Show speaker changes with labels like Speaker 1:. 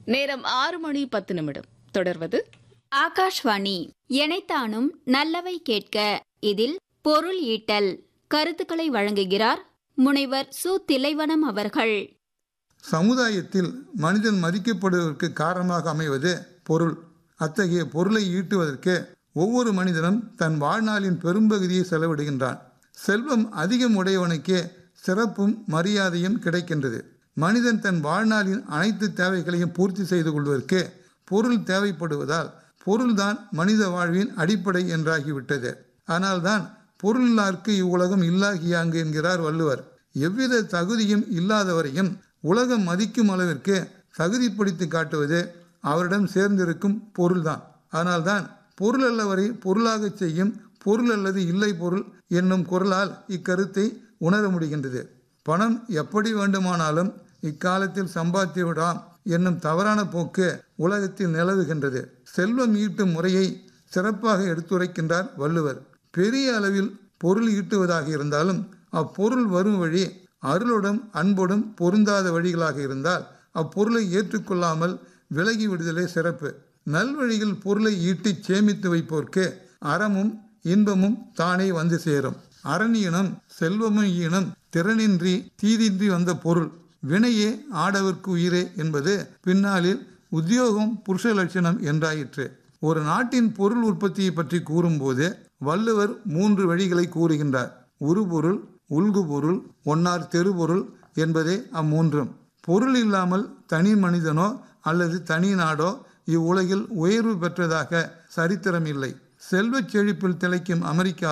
Speaker 1: நேரம் ஆறு மணி பத்து நிமிடம் தொடர்வது
Speaker 2: ஆகாஷ்வாணி எனைத்தானும் நல்லவை கேட்க இதில் பொருள் ஈட்டல் கருத்துக்களை வழங்குகிறார் முனைவர் சு திலைவனம் அவர்கள்
Speaker 3: சமுதாயத்தில் மனிதன் மதிக்கப்படுவதற்கு காரணமாக அமைவது பொருள் அத்தகைய பொருளை ஈட்டுவதற்கு ஒவ்வொரு மனிதனும் தன் வாழ்நாளின் பெரும்பகுதியை செலவிடுகின்றான் செல்வம் அதிகம் உடையவனுக்கே சிறப்பும் மரியாதையும் கிடைக்கின்றது மனிதன் தன் வாழ்நாளின் அனைத்து தேவைகளையும் பூர்த்தி செய்து கொள்வதற்கு பொருள் தேவைப்படுவதால் பொருள்தான் மனித வாழ்வின் அடிப்படை என்றாகிவிட்டது ஆனால்தான் பொருளில்லார்க்கு இவ்வுலகம் இல்லாகியாங்கு என்கிறார் வள்ளுவர் எவ்வித தகுதியும் இல்லாதவரையும் உலகம் மதிக்கும் அளவிற்கு தகுதிப்படுத்தி காட்டுவது அவரிடம் சேர்ந்திருக்கும் பொருள்தான் ஆனால்தான் பொருள் அல்லவரை பொருளாகச் செய்யும் பொருள் அல்லது இல்லை பொருள் என்னும் குரலால் இக்கருத்தை உணர முடிகின்றது பணம் எப்படி வேண்டுமானாலும் இக்காலத்தில் சம்பாத்தி விடாம் என்னும் தவறான போக்கு உலகத்தில் நிலவுகின்றது செல்வம் ஈட்டும் முறையை சிறப்பாக எடுத்துரைக்கின்றார் வள்ளுவர் பெரிய அளவில் பொருள் ஈட்டுவதாக இருந்தாலும் அப்பொருள் வரும் வழி அருளுடன் அன்புடன் பொருந்தாத வழிகளாக இருந்தால் அப்பொருளை ஏற்றுக்கொள்ளாமல் விலகி விடுதலே சிறப்பு நல்வழியில் பொருளை ஈட்டி சேமித்து வைப்போர்க்கு அறமும் இன்பமும் தானே வந்து சேரும் அரணியினம் செல்வமும் ஈனம் திறனின்றி தீதின்றி வந்த பொருள் வினையே ஆடவர்க்கு உயிரே என்பது பின்னாளில் உத்தியோகம் புருஷ லட்சணம் என்றாயிற்று ஒரு நாட்டின் பொருள் உற்பத்தியை பற்றி கூறும்போது வள்ளுவர் மூன்று வழிகளை கூறுகின்றார் உருபொருள் உள்கு பொருள் ஒன்னார் தெருபொருள் என்பதே அம்மூன்றும் பொருள் இல்லாமல் தனி மனிதனோ அல்லது தனி நாடோ இவ்வுலகில் உயர்வு பெற்றதாக சரித்திரம் இல்லை செல்வச் செழிப்பில் திளைக்கும் அமெரிக்கா